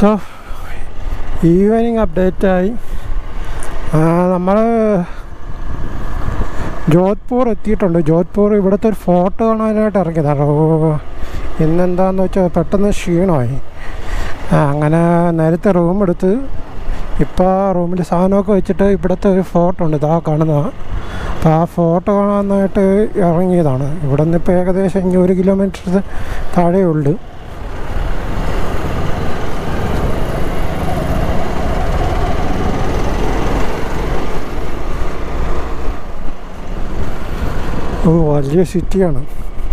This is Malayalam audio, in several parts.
സോ ഈവനിങ് അപ്ഡേറ്റായി നമ്മൾ ജോധ്പൂർ എത്തിയിട്ടുണ്ട് ജോധ്പൂർ ഇവിടുത്തെ ഒരു ഫോട്ടോ കാണാനായിട്ട് ഇറങ്ങിയതാണ് ഓ ഇന്നെന്താന്ന് വെച്ചാൽ പെട്ടെന്ന് ക്ഷീണമായി ആ, അങ്ങനെ നേരത്തെ റൂം എടുത്ത് ഇപ്പോൾ റൂമിൽ സാധനമൊക്കെ വെച്ചിട്ട് ഇവിടുത്തെ ഒരു ഫോട്ടോ ഉണ്ട് ഇതാ കാണുന്നതാണ് അപ്പോൾ ആ ഫോട്ടോ കാണാനായിട്ട് ഇറങ്ങിയതാണ് ഇവിടെ നിന്ന് ഇപ്പോൾ ഏകദേശം ഇനി ഒരു കിലോമീറ്റർ താഴെ ഉള്ളു ഓ വലിയ സിറ്റിയാണ്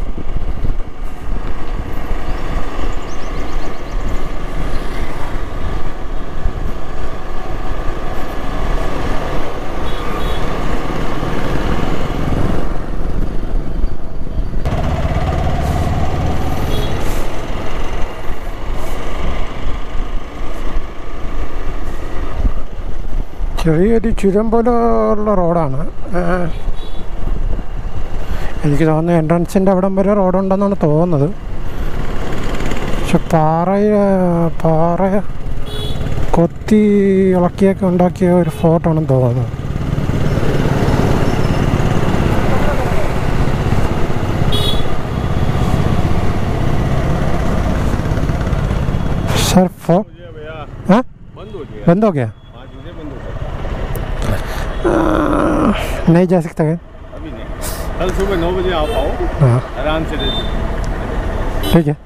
ചെറിയൊരു ചുരം പോലെ ഉള്ള റോഡാണ് ആ, എനിക്ക് തോന്നുന്നു എൻട്രൻസിൻ്റെ അവിടം വരെ റോഡുണ്ടെന്നാണ് തോന്നുന്നത് പക്ഷെ പാറ പാറ കൊത്തി ഇളക്കിയൊക്കെ ഉണ്ടാക്കിയ ഒരു ഫോട്ടോ ആണെന്ന് തോന്നുന്നു सर फो हो गया भैया हाँ बंद हो गया बंद हो गया हाँ चीज़ें बंद हो गया नहीं जा सकता क्या अभी नहीं कल सुबह नौ बजे आप आओ हाँ आराम से रह ठीक है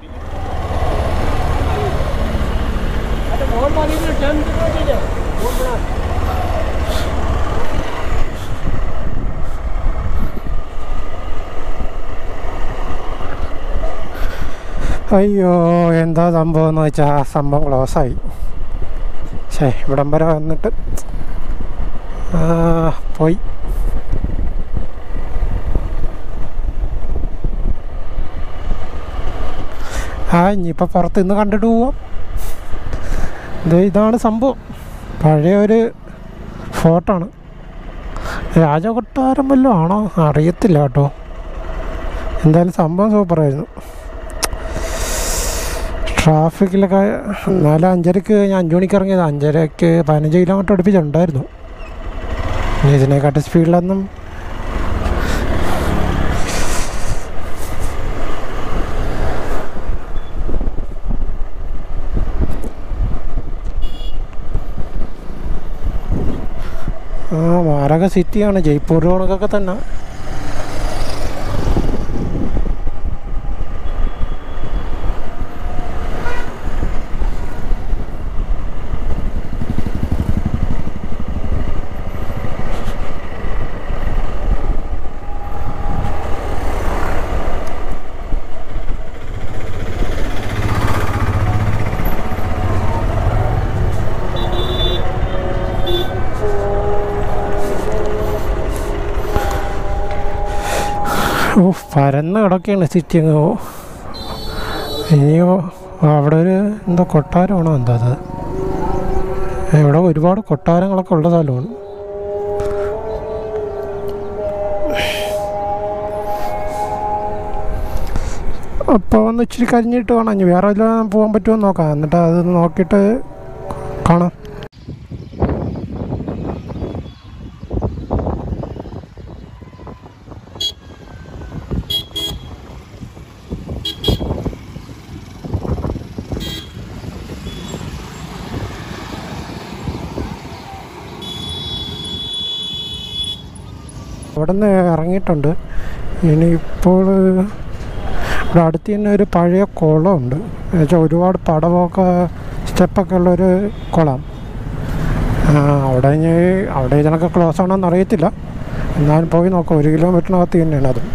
അയ്യോ എന്താ സംഭവം എന്ന് വെച്ചാൽ ആ സംഭവം ക്ലോസായി ശേ ഇവിടം വരെ വന്നിട്ട് ആ, പോയി ആ ഇനിയിപ്പോൾ പുറത്ത് നിന്ന് കണ്ടിട്ട് പോവാം ദേ ഇതാണ് സംഭവം പഴയ ഒരു ഫോട്ടോ ആണ് രാജകൊട്ടാരം വല്ലതും ആണോ അറിയത്തില്ല കേട്ടോ എന്തായാലും സംഭവം സൂപ്പറായിരുന്നു ട്രാഫിക്കിലൊക്കെ നാല് അഞ്ചരക്ക് ഞാൻ അഞ്ച് മണിക്ക് ഇറങ്ങിയത് അഞ്ചരക്ക് പതിനഞ്ച് കിലോമീറ്റർ അടുപ്പിച്ചുണ്ടായിരുന്നു ഇനി ഇതിനെക്കാട്ടി സ്പീഡിലൊന്നും ആ മാരക സിറ്റിയാണ് ജയ്പൂർ കണക്കൊക്കെ തന്നെ ഓ പരന്ന് കിടക്കുകയാണ് സിറ്റി അങ്ങ് ഓ ഇനിയോ അവിടെ ഒരു എന്തോ കൊട്ടാരമാണോ എന്താ അത് ഇവിടെ ഒരുപാട് കൊട്ടാരങ്ങളൊക്കെ ഉള്ള സ്ഥലമാണ് അപ്പോൾ ഒന്ന് ഇച്ചിരി കരിഞ്ഞിട്ട് കാണാം ഇനി വേറെ വല്ലതും പോകാൻ പറ്റുമോ എന്ന് നോക്കാം എന്നിട്ട് അത് നോക്കിയിട്ട് കാണാം അവിടെ നിന്ന് ഇറങ്ങിയിട്ടുണ്ട് ഇനിയിപ്പോൾ ഇവിടെ അടുത്ത് തന്നെ ഒരു പഴയ കുളമുണ്ട് എന്നുവെച്ചാൽ ഒരുപാട് പടവൊക്കെ സ്റ്റെപ്പൊക്കെ ഉള്ളൊരു കുളം ആ, അവിടെ ഇനി അവിടെ ഇതിനൊക്കെ ക്ലോസ് ആണോന്ന് അറിയത്തില്ല എന്നാലും പോയി നോക്കാം ഒരു കിലോമീറ്ററിനകത്ത് തന്നെയാണ് അത്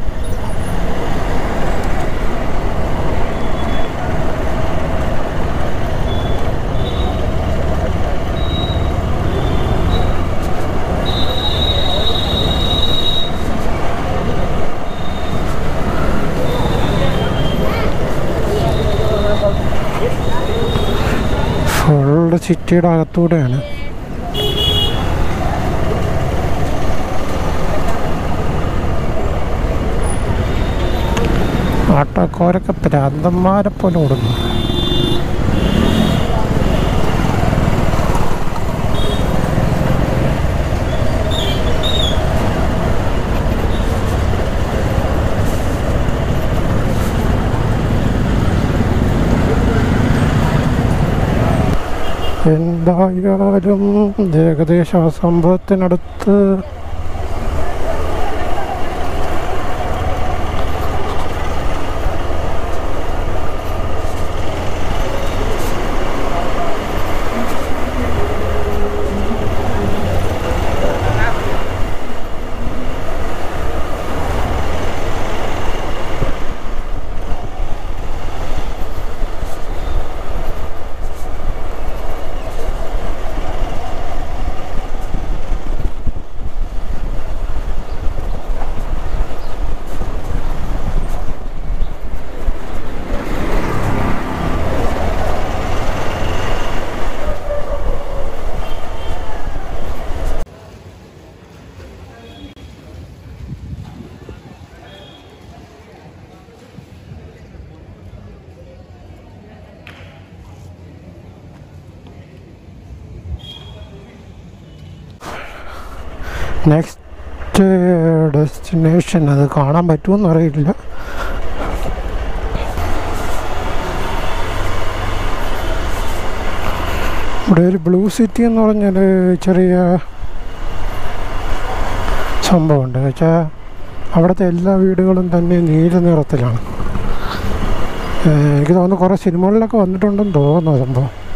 ഫുള്ള് സിറ്റിയുടെ അകത്തൂടെയാണ് ആട്ടോക്കാരൊക്കെ പ്രാന്തന്മാരെ പോലെ ഓടുന്നു എന്തായാലും ഇത് ഏകദേശം ആ സംഭവത്തിനടുത്ത് നെക്സ്റ്റ് ഡെസ്റ്റിനേഷൻ അത് കാണാൻ പറ്റുമെന്ന് അറിയില്ല ഇവിടെ ഒരു ബ്ലൂ സിറ്റി എന്ന് പറഞ്ഞൊരു ചെറിയ സംഭവമുണ്ട് വെച്ചാൽ അവിടുത്തെ എല്ലാ വീടുകളും തന്നെ നീല നിറത്തിലാണ് ഏഹ് എനിക്ക് തോന്നുന്നു കുറേ സിനിമകളിലൊക്കെ വന്നിട്ടുണ്ടെന്ന് തോന്നുന്നു ആ സംഭവം